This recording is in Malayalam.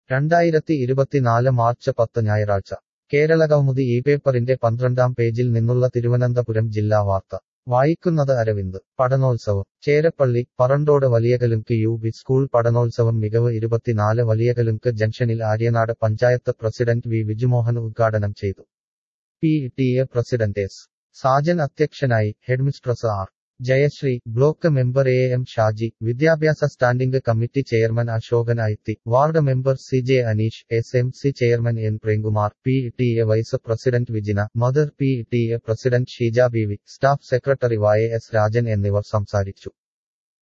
രണ്ടായിരത്തി ഇരുപത്തിനാല് മാർച്ച് പത്ത് ഞായറാഴ്ച കേരളകൗമുദി ഈ പേപ്പറിന്റെ പന്ത്രണ്ടാം പേജിൽ നിന്നുള്ള തിരുവനന്തപുരം ജില്ലാ വാർത്ത വായിക്കുന്നത് അരവിന്ദ് പഠനോത്സവം Cherappally Parandode Valiyakalunku U B school പഠനോത്സവം മികവ് ഇരുപത്തിനാല് വലിയകലുങ്ക് ജംഗ്ഷനിൽ ആര്യനാട് പഞ്ചായത്ത് പ്രസിഡന്റ് വി വിജുമോഹൻ ഉദ്ഘാടനം ചെയ്തു P T A president S Sajan അധ്യക്ഷനായി headmistress R Jayashree block member A M Shaji വിദ്യാഭ്യാസ സ്റ്റാൻഡിംഗ് കമ്മിറ്റി ചെയർമാൻ അശോകൻ ഐത്തി ward member C J Aneesh S M C chairman N Premkumar P T A vice president Vijina mother P T A president Sheeja B V staff secretary വായ എസ് രാജൻ എന്നിവർ സംസാരിച്ചു